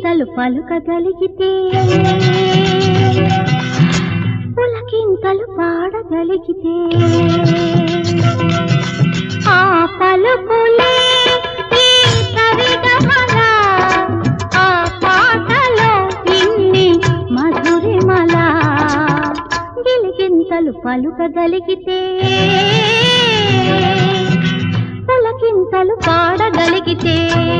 గిలిగింతలు పలుకగలిగితే పులకింతలు పాడగలిగితే ఆ పలుకులే ఈ సరిగమల, ఆ పాటలో ఇన్ని మధురిమల గిలిగింతలు పలుకగలిగితే పులకింతలు పాడగలిగితే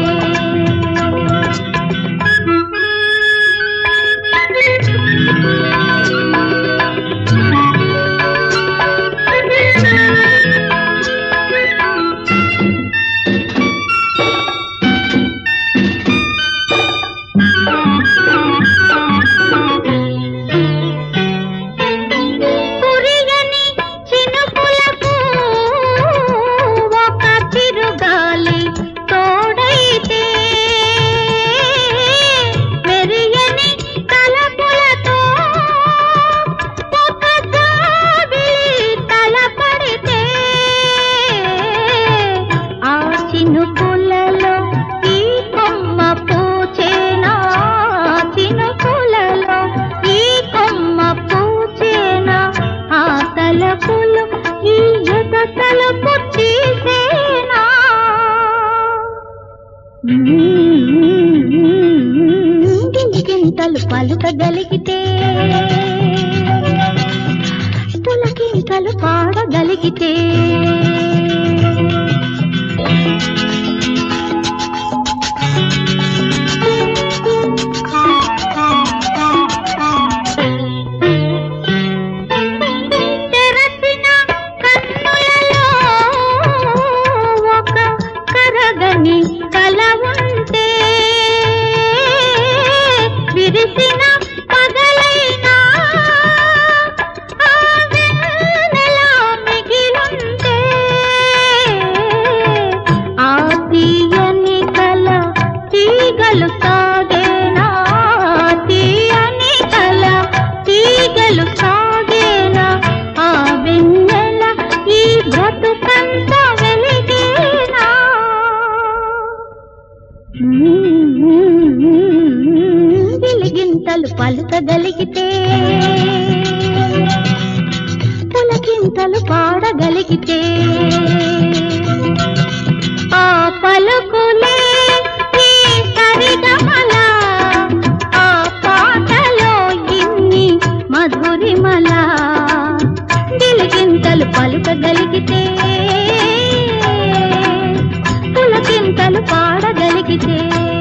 కురియని చినుకులకు ఒక చిరుగాలి తోడైతే మెరియని తలపులతో ఒక జాబిలి తలపడితే ఆ చినుకులలో ఈ కొమ్మ పూచేనా చినుకులలో ఈ కొమ్మ పూచేనా ఆ తలపులు ఈ ఎద తలపు తీసేనా గింతలు పలుకగలిగితే పులకింతలు పాడగలిగితే తెరచిన కన్నులలో ఒక కరగని కల ఉంటే విరిసిన పగలైనా ఆ వెన్నెల మిగిలుంటే ఆ తీయని కల తీగలు సాగేనా తీయని కల తీగలు సాగేనా ఆ వెన్నెల ఈ బ్రతుకంతా వెలిగేనా గిలిగింతలు పలుకగలిగితే పులకింతలు పాడగలిగితే ఆ పలుకులే ఈ సరిగమల ఆ పాటలో ఇన్ని మధురిమల గిలిగింతలు పలుకగలిగితే పులకింతలు పాడగలిగితే